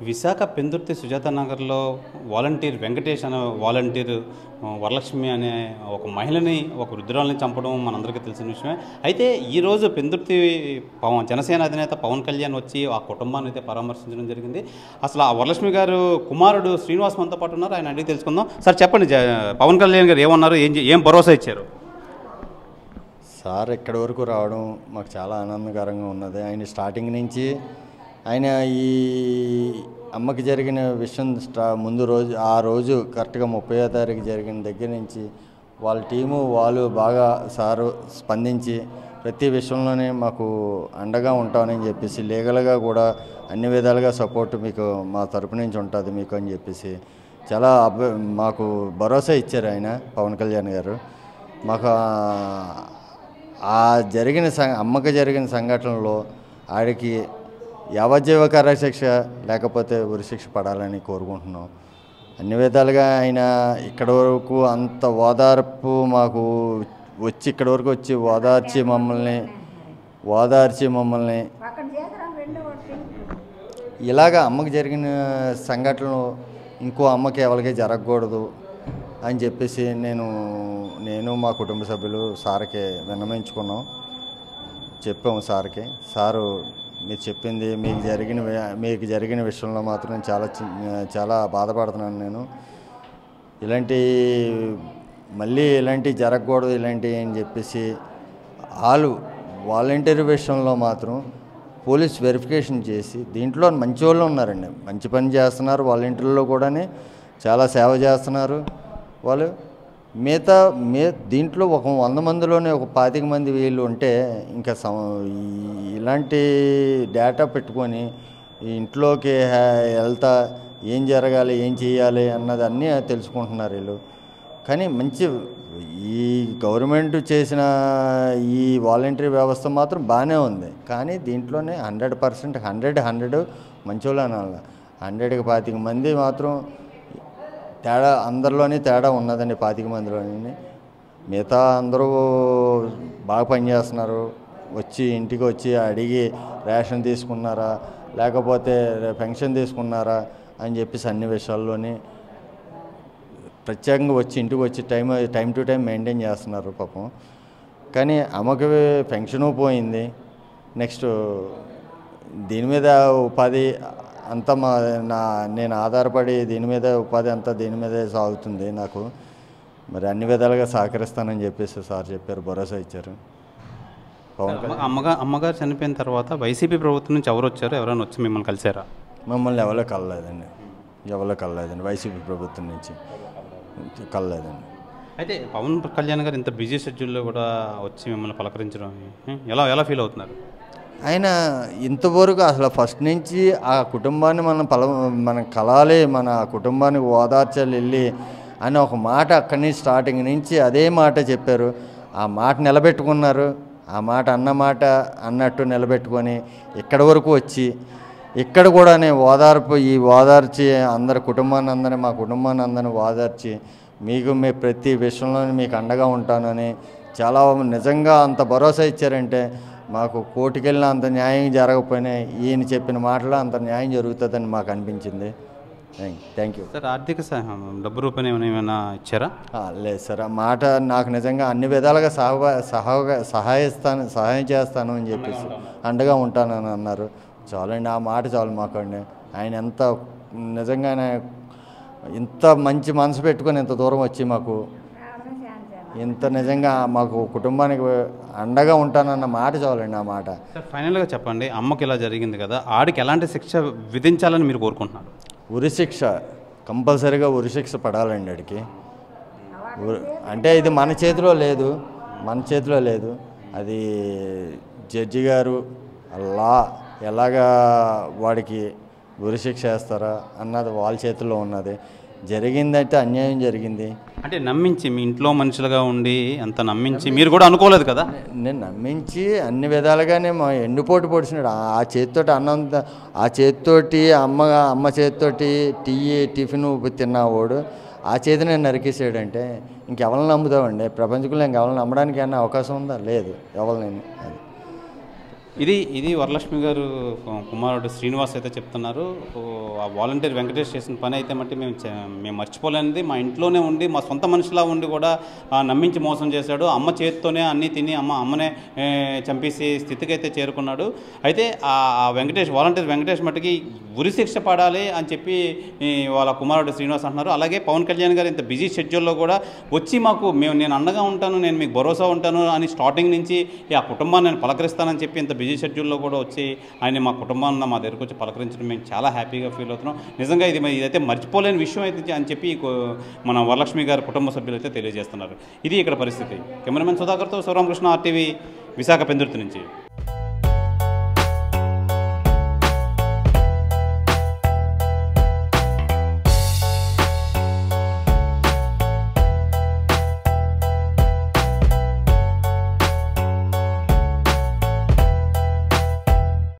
విశాఖ పెందుర్తి సుజాత నగర్లో వాలంటీర్ వెంకటేష్ అనే వాలంటీర్ ఆ, వరలక్ష్మి అనే ఒక మహిళని ఒక వృద్ధురాలని చంపడం మనందరికీ తెలిసిన విషయమే అయితే ఈరోజు పెందుర్తి పవన్ జనసేన అధినేత పవన్ కళ్యాణ్ వచ్చి ఆ కుటుంబాన్ని అయితే పరామర్శించడం జరిగింది అసలు ఆ వరలక్ష్మి గారు కుమారుడు శ్రీనివాస్ మనతో పాటు ఉన్నారు ఆయన అడిగి తెలుసుకుందాం సార్ చెప్పండి జ- పవన్ కళ్యాణ్ గారు ఏమన్నారు ఏం చే- ఏం భరోసా ఇచ్చారు సార్ ఇక్కడి వరకు రావడం మాకు చాలా ఆనందకరంగా ఉన్నది ఆయన స్టార్టింగ్ నుంచి ఆయన ఈ అమ్మకి జరిగిన విషయం స్టా ముందు రోజు ఆ రోజు కరెక్ట్గా ముప్పయో తారీఖు జరిగిన దగ్గర నుంచి వాళ్ళ టీము వాళ్ళు బాగా సారు స్పందించి ప్రతి విషయంలోనే మాకు అండగా ఉంటామని చెప్పేసి లీగల్గా కూడా అన్ని విధాలుగా సపోర్ట్ మీకు మా తరపు నుంచి ఉంటుంది మీకు అని చెప్పేసి చాలా అబ్బ మాకు భరోసా ఇచ్చారు ఆయన పవన్ కళ్యాణ్ గారు మాకు ఆ- ఆ జరిగిన సం అమ్మకి జరిగిన సంఘటనలో ఆడికి యావజ్జీవకర శిక్ష లేకపోతే ఉరిశిక్ష పడాలని కోరుకుంటున్నాం అన్ని విధాలుగా ఆయన ఇక్కడ వరకు అంత ఓదార్పు మాకు వచ్చి ఇక్కడ వరకు వచ్చి ఓదార్చి మమ్మల్ని ఓదార్చి మమ్మల్ని ఇలాగ అమ్మకి జరిగిన సంఘటనలు ఇంకో అమ్మకి ఎవరికి జరగకూడదు అని చెప్పేసి నేను నేను మా కుటుంబ సభ్యులు సార్కి విన్నమించుకున్నాం చెప్పాము సార్కి సారు మీరు చెప్పింది మీకు జరిగిన వి- మీకు జరిగిన విషయంలో మాత్రం చాలా చి- చాలా బాధపడుతున్నాను నేను ఇలాంటి మళ్ళీ ఇలాంటివి జరగకూడదు ఇలాంటివి అని చెప్పేసి వాళ్ళు వాలంటీర్ విషయంలో మాత్రం పోలీస్ వెరిఫికేషన్ చేసి దీంట్లో మంచి వాళ్ళు ఉన్నారండి మంచి పని చేస్తున్నారు వాలంటీర్లో కూడానే చాలా సేవ చేస్తున్నారు వాళ్ళు మిగతా మే దీంట్లో ఒక వంద మందిలోనే ఒక పాతిక మంది వీళ్ళు ఉంటే ఇంకా సం ఈ- ఇలాంటి డేటా పెట్టుకొని ఈ ఇంట్లోకి హే- వెళ్తా ఏం జరగాలి ఏం చేయాలి అన్నది అన్నీ తెలుసుకుంటున్నారు వీళ్ళు కానీ మంచి ఈ గవర్నమెంట్ చేసిన ఈ వాలంటరీ వ్యవస్థ మాత్రం బాగానే ఉంది కానీ దీంట్లోనే హండ్రెడ్ పర్సెంట్ హండ్రెడ్ హండ్రెడ్ మంచోళ్ళు అనాలి హండ్రెడ్కి పాతిక మంది మాత్రం తేడా అందరిలోనే తేడా ఉన్నదండి పాతిక మందిలోని మిగతా అందరూ బాగా పనిచేస్తున్నారు వచ్చి ఇంటికి వచ్చి అడిగి రేషన్ తీసుకున్నారా లేకపోతే పెన్షన్ తీసుకున్నారా అని చెప్పేసి అన్ని విషయాల్లోని ప్రత్యేకంగా వచ్చి ఇంటికి వచ్చి time time to time maintain చేస్తున్నారు పాపం కానీ అమ్మకి పెన్షను పోయింది నెక్స్ట్ దీని మీద ఉపాధి అంతా మా నా నేను ఆధారపడి దీని మీద ఉపాధి అంతా దీని మీదే సాగుతుంది నాకు మరి అన్ని విధాలుగా సహకరిస్తానని చెప్పేసి సార్ చెప్పారు భరోసా ఇచ్చారు పవన్ కళ్యాణ్ అమ్మగా అమ్మగారు చనిపోయిన తర్వాత వైసీపీ ప్రభుత్వం నుంచి ఎవరు వచ్చారు ఎవరైనా వచ్చి మిమ్మల్ని కలిసారా మమ్మల్ని ఎవరో కలలేదండి ఎవరో కలలేదండి వైసీపీ ప్రభుత్వం నుంచి కలలేదండి అయితే పవన్ కళ్యాణ్ గారు ఇంత బిజీ షెడ్యూల్లో కూడా వచ్చి మిమ్మల్ని పలకరించడం ఏ? ఎలా ఎలా ఫీల్ అవుతున్నారు ఆయన ఇంతవరకు అసలు ఫస్ట్ నుంచి ఆ కుటుంబాన్ని మనం పల మనం కలాలి మన కుటుంబానికి ఓదార్చాలి వెళ్ళి అని ఒక మాట అక్కడి నుంచి స్టార్టింగ్ నుంచి అదే మాట చెప్పారు ఆ మాట నిలబెట్టుకున్నారు ఆ మాట అన్న మాట అన్నట్టు నిలబెట్టుకొని ఇక్కడి వరకు వచ్చి ఇక్కడ కూడా నేను ఓదార్పు ఈ ఓదార్చి అందరి కుటుంబాన్ని అందరినీ మా కుటుంబాన్ని అందరినీ ఓదార్చి మీకు మీ ప్రతి విషయంలో మీకు అండగా ఉంటానని చాలా నిజంగా అంత భరోసా ఇచ్చారంటే మాకు కోర్టుకెళ్ళిన అంత న్యాయం జరగకపోయినా ఈయన చెప్పిన మాటలో అంత న్యాయం జరుగుతుందని మాకు అనిపించింది థ్యాంక్ యూ సార్ ఆర్థిక సహాయం డబ్బు రూపాయలు ఏమైనా ఏమైనా ఇచ్చారా లేదు సార్ ఆ మాట నాకు నిజంగా అన్ని విధాలుగా సహా సహాయ సహాయిస్తాను సహాయం చేస్తాను అని చెప్పేసి అండగా ఉంటానని అన్నారు చాలండి ఆ మాట చాలు మాకండి ఆయన ఎంత నిజంగానే ఇంత మంచి మనసు పెట్టుకొని ఇంత దూరం వచ్చి మాకు ఇంత నిజంగా మాకు కుటుంబానికి అండగా ఉంటానన్న మాట చాలండి ఆ మాట సార్ ఫైనల్గా చెప్పండి అమ్మకి ఇలా జరిగింది కదా ఆడికి ఎలాంటి శిక్ష విధించాలని మీరు కోరుకుంటున్నారు ఉరిశిక్ష కంపల్సరీగా ఉరిశిక్ష పడాలండి అడికి ఉరి- అంటే ఇది మన చేతిలో లేదు మన చేతిలో లేదు అది జడ్జి గారు లా ఎలాగా వాడికి ఉరిశిక్ష వేస్తారా అన్నది వాళ్ళ చేతిలో ఉన్నది జరిగిందంటే అన్యాయం జరిగింది అంటే నమ్మించి మీ ఇంట్లో మనుషులుగా ఉండి అంత నమ్మించి మీరు కూడా అనుకోలేదు కదా నేను నమ్మించి అన్ని విధాలుగానే మా ఎండుపోటు పొడిచినాడు ఆ- ఆ చేతితోటి అన్నం త- ఆ చేతితోటి అమ్మ అమ్మ చేతితోటి టీ టిఫిన్ తిన్నవాడు ఆ చేతి నేను నరికేసాడంటే ఇంకెవరిని నమ్ముతామండి ప్రపంచంలో ఇంకెవరిని నమ్మడానికి ఏమైనా అవకాశం ఉందా లేదు ఎవరిని అది ఇది ఇది వరలక్ష్మి గారు కు- కుమారుడు శ్రీనివాస్ అయితే చెప్తున్నారు ఓ, ఆ వాలంటీర్ వెంకటేష్ చేసిన పని అయితే మట్టి మేము చే- మేము మర్చిపోలేనిది మా ఇంట్లోనే ఉండి మా సొంత మనిషిలా ఉండి కూడా ఆ, నమ్మించి మోసం చేశాడు అమ్మ చేతితోనే అన్నీ తిని అమ్మ అమ్మనే ఏ, చంపేసి స్థితికి అయితే చేరుకున్నాడు అయితే ఆ ఆ వెంకటేష్ వాలంటీర్ వెంకటేష్ మట్టుకి ఉరి శిక్ష పడాలి అని చెప్పి ఈ, వాళ్ళ కుమారుడు శ్రీనివాస్ అంటున్నారు అలాగే పవన్ కళ్యాణ్ గారు ఇంత బిజీ షెడ్యూల్లో కూడా వచ్చి మాకు మేము నేను అండగా ఉంటాను నేను మీకు భరోసా ఉంటాను అని స్టార్టింగ్ నుంచి ఈ ఆ కుటుంబాన్ని నేను పలకరిస్తానని చెప్పి ఇంత బిజీ షెడ్యూల్లో కూడా వచ్చి ఆయన మా కుటుంబాన్ని మా దగ్గరకు వచ్చి పలకరించడం మేము చాలా హ్యాపీగా ఫీల్ అవుతున్నాం నిజంగా ఇది మరి ఇదైతే మర్చిపోలేని విషయం అయితే అని చెప్పి కో- మన వరలక్ష్మి గారి కుటుంబ సభ్యులు అయితే తెలియజేస్తున్నారు ఇది ఇక్కడ పరిస్థితి కెమెరామెన్ సుధాకర్తో శివరామకృష్ణ ఆర్టీవీ విశాఖ పెందుర్తి నుంచి